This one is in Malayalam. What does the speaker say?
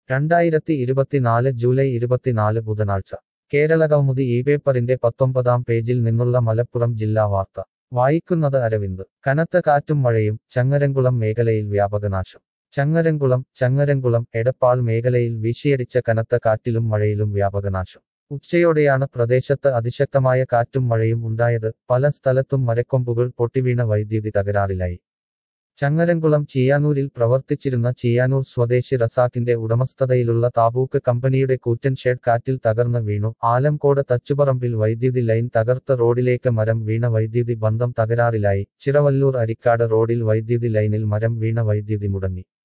രണ്ടായിരത്തി ഇരുപത്തിനാല് ജൂലൈ ഇരുപത്തിനാല് ബുധനാഴ്ച കേരള കൗമുദി ഈ പേപ്പറിന്റെ പത്തൊമ്പതാം പേജിൽ നിന്നുള്ള മലപ്പുറം ജില്ലാ വാർത്ത വായിക്കുന്നത് അരവിന്ദ് കനത്ത കാറ്റും മഴയും ചങ്ങരംകുളം മേഖലയിൽ വ്യാപകനാശം ചങ്ങരംകുളം ചങ്ങരംകുളം എടപ്പാൾ മേഖലയിൽ വീശിയടിച്ച കനത്ത കാറ്റിലും മഴയിലും വ്യാപകനാശം ഉച്ചയോടെയാണ് പ്രദേശത്ത് അതിശക്തമായ കാറ്റും മഴയും ഉണ്ടായത് പല സ്ഥലത്തും മരക്കൊമ്പുകൾ പൊട്ടിവീണ വൈദ്യുതി തകരാറിലായി ചങ്ങരംകുളം ചിയാനൂരിൽ പ്രവർത്തിച്ചിരുന്ന ചിയാനൂർ സ്വദേശി റസാക്കിന്റെ ഉടമസ്ഥതയിലുള്ള താബൂക്ക് കമ്പനിയുടെ കൂറ്റൻ ഷെഡ് കാറ്റിൽ തകർന്ന് വീണു ആലംകോട് തച്ചുപറമ്പിൽ വൈദ്യുതി ലൈൻ തകർത്ത റോഡിലേക്ക് മരം വീണ വൈദ്യുതി ബന്ധം തകരാറിലായി ചിറവല്ലൂർ അരിക്കാട് റോഡിൽ വൈദ്യുതി ലൈനിൽ മരം വീണ വൈദ്യുതി മുടങ്ങി